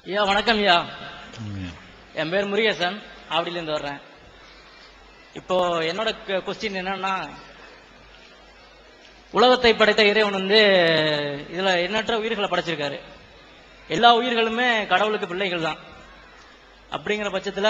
ஐயா வணக்கம் ஐயா என் பேர் முருகேசன் ஆவடியிலேருந்து வர்றேன் இப்போ என்னோட கொஸ்டின் என்னன்னா உலகத்தை படைத்த இறைவன் வந்து இதுல எண்ணற்ற உயிர்களை படைச்சிருக்காரு எல்லா உயிர்களுமே கடவுளுக்கு பிள்ளைகள் தான் அப்படிங்கிற பட்சத்துல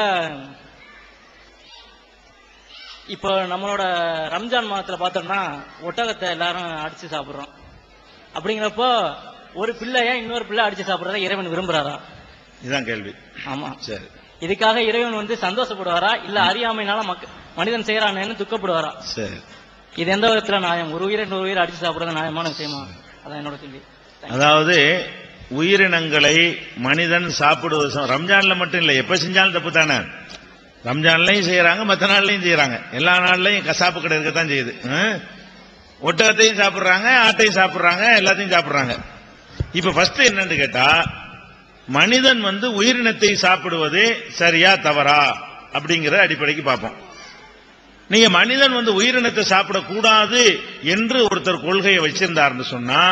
இப்போ நம்மளோட ரம்ஜான் மாதத்துல பார்த்தோம்னா ஒட்டகத்தை எல்லாரும் அடிச்சு சாப்பிடுறோம் அப்படிங்கிறப்போ ஒரு பிள்ளைய இன்னொரு பிள்ளை அடிச்சு சாப்பிடுறத இறைவன் விரும்புறாரா இதுதான் கேள்வி ஆமா சரி இதுக்காக இறைவன் வந்து சந்தோஷப்படுவாரா இல்ல அறியாமைனால மக்க மனிதன் செய்யறானேன்னு துக்கப்படுவாரா சரி இது எந்த விதத்துல நியாயம் ஒரு உயிரை இன்னொரு உயிரை அடிச்சு சாப்பிடுறது நியாயமான விஷயமா அதான் என்னோட கேள்வி அதாவது உயிரினங்களை மனிதன் சாப்பிடுவது ச- ரம்ஜான்ல மட்டும் இல்லை எப்ப செஞ்சாலும் தப்பு தானே ரம்ஜான்லயும் செய்யறாங்க மற்ற நாள்லயும் செய்யறாங்க எல்லா நாள்லயும் கசாப்பு கடை இருக்கத்தான் செய்யுது ஹம்? ஒட்டகத்தையும் சாப்பிடுறாங்க ஆட்டையும் சாப்பிடுறாங்க எல்லாத்தையும் சாப்பிடுறாங்க இப்ப ஃபர்ஸ்ட் என்னன்னு கேட்டா மனிதன் வந்து உயிரினத்தை சாப்பிடுவது சரியா தவறா அப்படிங்கிற அடிப்படைக்கு பார்ப்போம் நீங்க மனிதன் வந்து உயிரினத்தை சாப்பிடக்கூடாது என்று ஒருத்தர் கொள்கையை வச்சிருந்தாருன்னு சொன்னா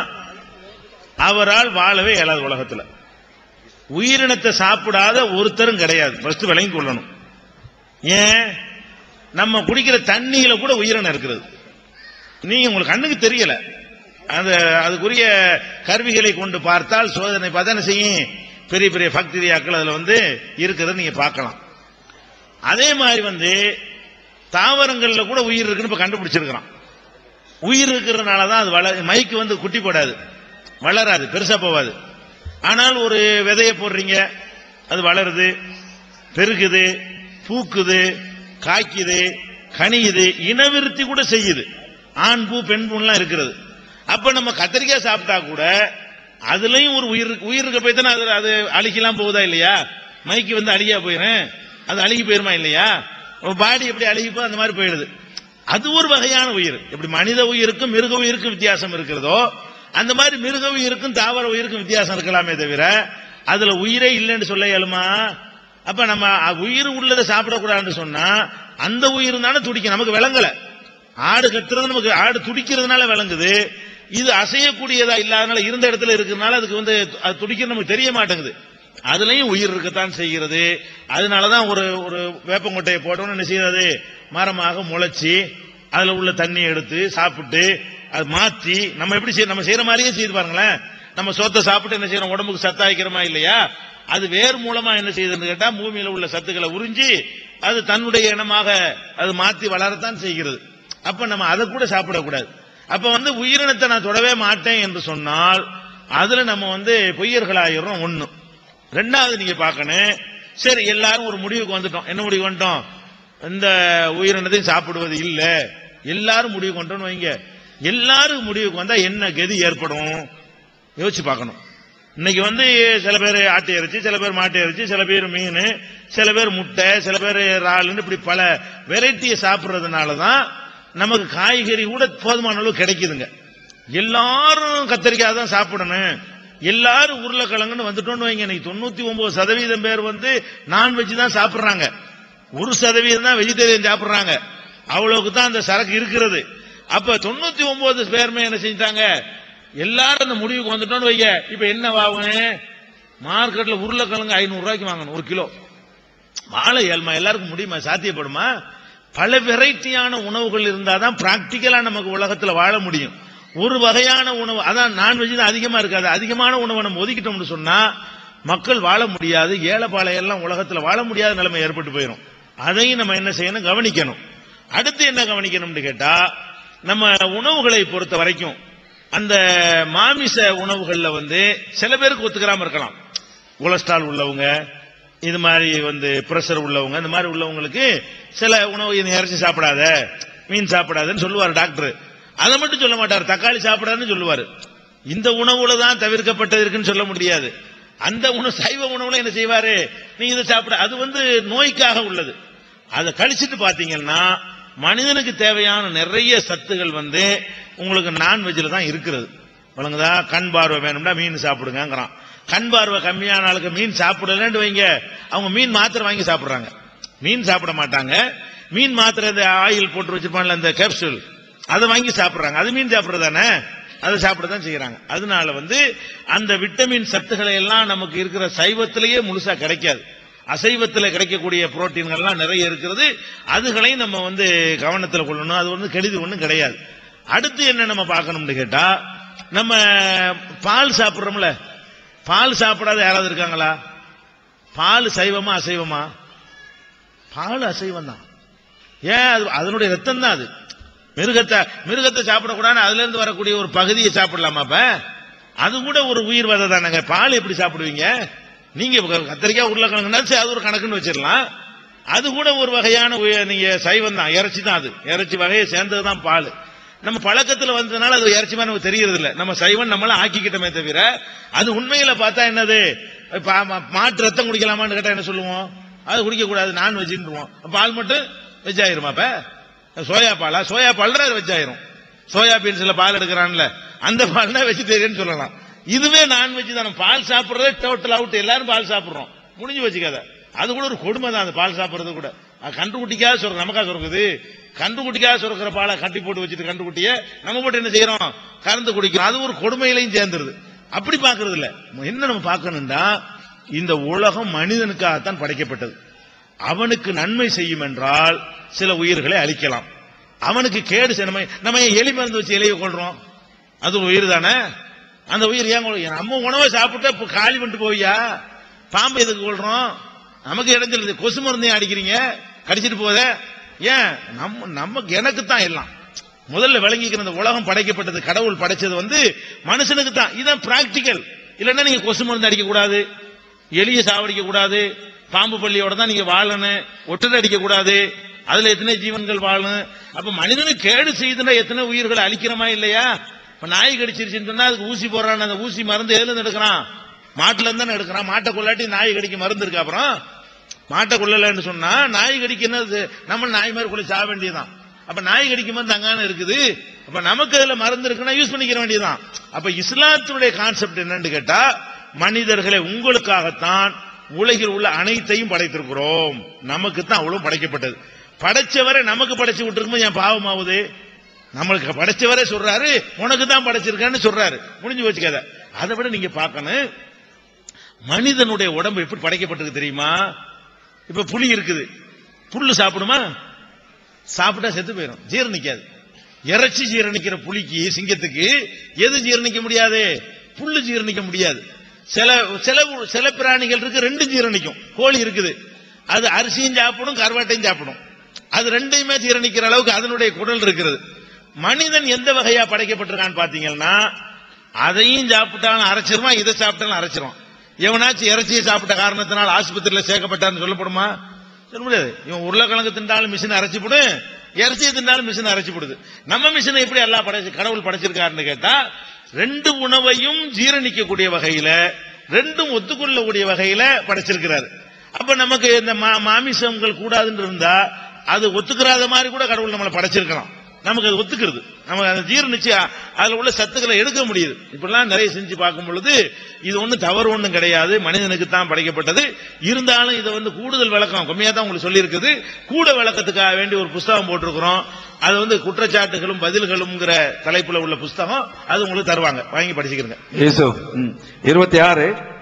அவரால் வாழவே இயலாது உலகத்துல உயிரினத்தை சாப்பிடாத ஒருத்தரும் கிடையாது ஃபர்ஸ்ட் விளங்கி கொள்ளணும் ஏன் நம்ம குடிக்கிற தண்ணியில கூட உயிரினம் இருக்கிறது நீங்க உங்களுக்கு கண்ணுக்கு தெரியல அது அதுக்குரிய கருவிகளை கொண்டு பார்த்தால் சோதனை பார்த்தா என்ன செய்யும் பெரிய பெரிய பாக்டீரியாக்கள் அதுல வந்து இருக்கிறத நீங்க பார்க்கலாம் அதே மாதிரி வந்து தாவரங்கள்ல கூட உயிர் இருக்குன்னு இப்ப கண்டுபிடிச்சிருக்கிறான் உயிர் இருக்கிறதுனால தான் அது வள மைக்கு வந்து குட்டி போடாது வளராது பெருசா போகாது ஆனால் ஒரு விதைய போடுறீங்க அது வளருது பெருகுது பூக்குது காய்க்குது கனியுது இனவிருத்தி கூட செய்யுது ஆண் பூ பெண் பூலாம் இருக்கிறது அப்ப நம்ம கத்திரிக்காய் சாப்பிட்டா கூட அதுலயும் ஒரு உயிர் இருக்கு. உயிர் இருக்க போய் தானே அது அது அழுகிலாம் போகுதா இல்லையா மைக்கு வந்து அழுகியா போயிடும் அது அழுகி போயிருமா இல்லையா பாடி எப்படி அழுகிப்போ அந்த மாதிரி போயிடுது அது ஒரு வகையான உயிர் எப்படி மனித உயிருக்கும் மிருக உயிருக்கும் வித்தியாசம் இருக்கிறதோ அந்த மாதிரி மிருக உயிருக்கும் தாவர உயிருக்கும் வித்தியாசம் இருக்கலாமே தவிர அதுல உயிரே இல்லைன்னு சொல்ல இயலுமா அப்ப நம்ம அ- உயிர் உள்ளதை சாப்பிடக்கூடாதுன்னு சொன்னா அந்த உயிர் தானே துடிக்கும் நமக்கு விளங்கல ஆடு கத்துறது நமக்கு ஆடு துடிக்கிறதுனால விளங்குது இது அசையக்கூடியதா இல்லாதனால இருந்த இடத்துல இருக்கிறதுனால அதுக்கு வந்து அது துடிக்கிறது நமக்கு தெரிய மாட்டேங்குது அதுலயும் உயிர் இருக்கத்தான் செய்கிறது அதனாலதான் ஒரு ஒரு வேப்பங்கொட்டையை போட்டோம்னு என்ன செய்யறது மரமாக முளைச்சி அதுல உள்ள தண்ணி எடுத்து சாப்பிட்டு அது மாத்தி நம்ம எப்படி செய்ய நம்ம செய்யற மாதிரியே செய்து பாருங்களேன் நம்ம சோத்தை சாப்பிட்டு என்ன செய்யறோம் உடம்புக்கு சத்தாய்க்கிறோமா இல்லையா அது வேர் மூலமா என்ன செய்யுதுன்னு கேட்டா பூமியில உள்ள சத்துக்களை உறிஞ்சி அது தன்னுடைய இனமாக அது மாத்தி வளரத்தான் செய்கிறது அப்ப நம்ம அதை கூட சாப்பிடக்கூடாது அப்ப வந்து உயிரினத்தை நான் தொடவே மாட்டேன் என்று சொன்னால் அதுல நம்ம வந்து பொய்யர்களாயிரும் ஒண்ணு ரெண்டாவது நீங்க பார்க்கணும் சரி எல்லாரும் ஒரு முடிவுக்கு வந்துட்டோம் என்ன முடிவு வந்துட்டோம் இந்த உயிரினத்தையும் சாப்பிடுவது இல்ல எல்லாரும் முடிவு கொண்டோம்னு வைங்க எல்லாரும் முடிவுக்கு வந்தா என்ன கதி ஏற்படும் யோசிச்சு பார்க்கணும் இன்னைக்கு வந்து சில பேர் ஆட்டு இறைச்சி சில பேர் மாட்டு இறைச்சி சில பேர் மீன் சில பேர் முட்டை சில பேர் இறாலுன்னு இப்படி பல வெரைட்டியை சாப்பிடுறதுனால தான் நமக்கு காய்கறி கூட போதுமான அளவு கிடைக்குதுங்க எல்லாரும் கத்திரிக்காய் தான் சாப்பிடணும் எல்லாரும் உருளைக்கிழங்குன்னு வந்துட்டோம்னு வைங்க இன்னைக்கு தொண்ணூத்தி ஒன்பது சதவீதம் பேர் வந்து நான்வெஜ் தான் சாப்பிடுறாங்க ஒரு சதவீதம் தான் வெஜிடேரியன் சாப்பிடுறாங்க அவ்வளவுக்கு தான் அந்த சரக்கு இருக்கிறது அப்ப தொண்ணூத்தி ஒன்பது பேருமே என்ன செஞ்சாங்க எல்லாரும் அந்த முடிவுக்கு வந்துட்டோம்னு வைங்க இப்ப என்ன வாங்கணும் மார்க்கெட்ல உருளைக்கிழங்கு ஐநூறு ரூபாய்க்கு வாங்கணும் ஒரு கிலோ வாழை ஏழ்மா எல்லாருக்கும் முடியுமா சாத்தியப்படுமா பல வெரைட்டியான உணவுகள் இருந்தாதான் பிராக்டிக்கலா நமக்கு உலகத்துல வாழ முடியும் ஒரு வகையான உணவு அதான் நான்வெஜ் தான் அதிகமா இருக்காது அதிகமான உணவை நம்ம ஒதுக்கிட்டோம்னு சொன்னா மக்கள் வாழ முடியாது ஏழைப்பாளை எல்லாம் உலகத்துல வாழ முடியாத நிலைமை ஏற்பட்டு போயிடும் அதையும் நம்ம என்ன செய்யணும் கவனிக்கணும் அடுத்து என்ன கவனிக்கணும்னு கேட்டா நம்ம உணவுகளை பொறுத்த வரைக்கும் அந்த மாமிச உணவுகள்ல வந்து சில பேருக்கு ஒத்துக்கிறாம இருக்கலாம் கொலஸ்ட்ரால் உள்ளவங்க இது மாதிரி வந்து பிரஷர் உள்ளவங்க இந்த மாதிரி உள்ளவங்களுக்கு சில உணவு நீ இறைச்சி சாப்பிடாத மீன் சாப்பிடாதன்னு சொல்லுவார் டாக்டர் அதை மட்டும் சொல்ல மாட்டார் தக்காளி சாப்பிடாதுன்னு சொல்லுவார் இந்த உணவுல தான் தவிர்க்கப்பட்டது இருக்குன்னு சொல்ல முடியாது அந்த உணவு சைவ உணவுல என்ன செய்வாரு நீங்க இதை சாப்பிட அது வந்து நோய்க்காக உள்ளது அதை கழிச்சிட்டு பாத்தீங்கன்னா மனிதனுக்கு தேவையான நிறைய சத்துகள் வந்து உங்களுக்கு நான்வெஜ்ல தான் இருக்கிறது வழங்குதா கண் பார்வை வேணும்னா மீன் சாப்பிடுங்கிறான் கண் பார்வை கம்மியான ஆளுக்கு மீன் சாப்பிடலன்னு வைங்க அவங்க மீன் மாத்திரை வாங்கி சாப்பிடுறாங்க மீன் சாப்பிட மாட்டாங்க மீன் மாத்திரை இந்த ஆயில் போட்டு வச்சிருப்பான்ல அந்த கேப்சூல் அதை வாங்கி சாப்பிடுறாங்க அது மீன் சாப்பிடுறது தானே அதை சாப்பிட தான் செய்யறாங்க அதனால வந்து அந்த விட்டமின் சத்துக்களை எல்லாம் நமக்கு இருக்கிற சைவத்திலேயே முழுசா கிடைக்காது அசைவத்தில் கிடைக்கக்கூடிய புரோட்டீன்கள்லாம் நிறைய இருக்கிறது அதுகளையும் நம்ம வந்து கவனத்தில் கொள்ளணும் அது வந்து கெடுதி ஒன்றும் கிடையாது அடுத்து என்ன நம்ம பார்க்கணும்னு கேட்டா நம்ம பால் சாப்பிடுறோம்ல பால் சாப்பிடாத யாராவது இருக்காங்களா பால் சைவமா அசைவமா பால் அசைவம் தான் ஏன் அது அதனுடைய ரத்தம் தான் அது மிருகத்தை மிருகத்தை சாப்பிடக்கூடாது அதுல இருந்து வரக்கூடிய ஒரு பகுதியை சாப்பிடலாமா அப்ப அது கூட ஒரு உயிர் வதை தானங்க பால் எப்படி சாப்பிடுவீங்க நீங்க இப்ப கத்திரிக்காய் உருளைக்கிழங்குனா சரி, அது ஒரு கணக்குன்னு வச்சிடலாம் அது கூட ஒரு வகையான உய- நீங்க சைவம் தான் இறைச்சி தான் அது இறைச்சி வகையை சேர்ந்தது தான் பால் நம்ம பழக்கத்துல வந்ததுனால அது இறைச்சி மாதிரி நமக்கு தெரியறது இல்ல நம்ம சைவம் நம்மள ஆக்கிக்கிட்டோமே தவிர அது உண்மையில பார்த்தா என்னது இப்ப மா- மாட்டு ரத்தம் குடிக்கலாமான்னு கேட்டா என்ன சொல்லுவோம் அது குடிக்க கூடாது நான் வெஜ்ஜுருவோம் பால் மட்டும் வெஜ் ஆயிருமா அப்ப சோயா பாலா சோயா பால் அது வெஜ் ஆயிரும் சோயா பீன்ஸ்ல பால் எடுக்கிறான்ல அந்த பால் தான் வெஜிடேரியன் சொல்லலாம் இதுவே நான்வெஜ் தான் பால் சாப்பிடுறதே டோட்டல் அவுட் எல்லாரும் பால் சாப்பிடுறோம் முடிஞ்சு வச்சுக்காத அது கூட ஒரு கொடுமை தான் அந்த பால் சாப்பிடுறது கூட அது கண்டுக்குட்டிக்காக சொல்ற நமக்கா சுரக்குது கண்டுக்குட்டிக்காக சுரக்கிற பாலை கட்டி போட்டு வச்சுட்டு கண்டுக்குட்டிய நம்ம போட்டு என்ன செய்யறோம் கறந்து குடிக்கிறோம் அது ஒரு கொடுமையிலையும் சேர்ந்துருது அப்படி பார்க்கிறது இல்ல என்ன நம்ம பார்க்கணும்னா இந்த உலகம் மனிதனுக்காகத்தான் படைக்கப்பட்டது அவனுக்கு நன்மை செய்யும் என்றால் சில உயிர்களை அழிக்கலாம் அவனுக்கு கேடு செய்ய- நம்ம நம்ம ஏன் எலி மருந்து வச்சு எலியை கொள்றோம் அது ஒரு உயிர் தானே அந்த உயிர் ஏன் கொள்ளும்? நம்ம உணவை சாப்பிட்டா இப்ப காலி பண்ணிட்டு போவியா பாம்பு எதுக்கு கொள்றோம் நமக்கு இடைஞ்சல் இல்லை. கொசு மருந்தையும் அடிக்கிறீங்க கடிச்சிட்டு போதே ஏன் நம்ம நமக்கு எனக்கு தான் எல்லாம் முதல்ல விளங்கிக்கிற இந்த உலகம் படைக்கப்பட்டது கடவுள் படைச்சது வந்து மனுஷனுக்கு தான் இதான் பிராக்டிக்கல் இல்லைன்னா நீங்க கொசு மருந்து அடிக்க கூடாது எலியை சாவடிக்க கூடாது பாம்பு பள்ளியோட தான் நீங்க வாழணும் ஒட்டடை அடிக்க கூடாது அதுல எத்தனை ஜீவன்கள் வாழணும் அப்ப மனிதனுக்கு கேடு செய்துனா எத்தனை உயிர்களை அழிக்கிறோமா இல்லையா இப்ப நாய் கடிச்சிருச்சுன்னு சொன்னா அதுக்கு ஊசி போடுறான் அந்த ஊசி மருந்து எதுல இருந்து எடுக்கிறான் மாட்டுல இருந்து தானே எடுக்கிறான் மாட்டை கொள்ளாட்டி நாய் கடிக்க மருந்து இருக்கு அப்புறம் மாட்டை கொள்ளலன்னு சொன்னா நாய் கடிக்க என்னது நம்ம நாய் மாதிரி கொள்ள சாக வேண்டியதுதான் அப்ப நாய் கடிக்கும் போது தங்கான இருக்குது அப்ப நமக்கு அதுல மருந்து இருக்குன்னா யூஸ் பண்ணிக்கிற வேண்டியதுதான் அப்ப இஸ்லாத்தினுடைய கான்செப்ட் என்னன்னு கேட்டா மனிதர்களை உங்களுக்காகத்தான் உலகில் உள்ள அனைத்தையும் படைத்திருக்கிறோம் நமக்கு தான் அவ்வளவு படைக்கப்பட்டது படைச்சவரை நமக்கு படைச்சு விட்டுருக்கும்போது என் பாவமாவுது நம்மளுக்கு படைச்சவரே சொல்றாரு உனக்கு தான் படைச்சிருக்கேன்னு சொல்றாரு முடிஞ்சு வச்சுக்காத அதை விட நீங்க பார்க்கணும் மனிதனுடைய உடம்பு எப்படி படைக்கப்பட்டிருக்கு தெரியுமா இப்ப புலி இருக்குது புல்லு சாப்பிடுமா சாப்பிட்டா செத்து போயிடும் ஜீரணிக்காது இறைச்சி ஜீரணிக்கிற புலிக்கு சிங்கத்துக்கு எது ஜீரணிக்க முடியாது புல்லு ஜீரணிக்க முடியாது சில சில சில பிராணிகள் இருக்கு ரெண்டு ஜீரணிக்கும் கோழி இருக்குது அது அரிசியும் சாப்பிடும் கருவாட்டையும் சாப்பிடும் அது ரெண்டையுமே ஜீரணிக்கிற அளவுக்கு அதனுடைய குடல் இருக்கிறது மனிதன் எந்த வகையா படைக்கப்பட்டிருக்கான்னு பாத்தீங்கன்னா அதையும் சாப்பிட்டாலும் அரைச்சிருவான் இதை சாப்பிட்டாலும் அரைச்சிருவான் எவனாச்சும் இறைச்சியை சாப்பிட்ட காரணத்தினால் ஆஸ்பத்திரியில சேர்க்கப்பட்டான்னு சொல்லப்படுமா சொல்ல முடியாது இவன் உருளைக்கிழங்கு தின்றாலும் மிஷின் அரைச்சு போடு இறைச்சியை தின்றாலும் மிஷின் அரைச்சு போடுது நம்ம மிஷினை எப்படி எல்லாம் படைச்சு கடவுள் படைச்சிருக்காருன்னு கேட்டா ரெண்டு உணவையும் ஜீரணிக்கக்கூடிய வகையில ரெண்டும் ஒத்துக்கொள்ளக்கூடிய வகையில படைச்சிருக்கிறாரு அப்ப நமக்கு இந்த மா- மாமிசங்கள் கூடாதுன்னு இருந்தா அது ஒத்துக்கிறாத மாதிரி கூட கடவுள் நம்மளை படைச்சிருக்கலாம் நமக்கு அது ஒத்துக்கிறது நமக்கு அதை ஜீரணிச்சு அ- அதுல உள்ள சத்துக்களை எடுக்க முடியுது இப்படிலாம் நிறைய செஞ்சு பார்க்கும் பொழுது இது ஒண்ணும் தவறு ஒண்ணும் கிடையாது மனிதனுக்கு தான் படைக்கப்பட்டது இருந்தாலும் இதை வந்து கூடுதல் விளக்கம் கம்மியா தான் உங்களுக்கு சொல்லியிருக்குது கூட விளக்கத்துக்காக வேண்டி ஒரு புஸ்தகம் போட்டிருக்கிறோம் அது வந்து குற்றச்சாட்டுகளும் பதில்களும்ங்கிற தலைப்புல உள்ள புஸ்தகம் அது உங்களுக்கு தருவாங்க வாங்கி படிச்சுக்கிறங்க யூசுப் ம். இருபத்தி ஆறு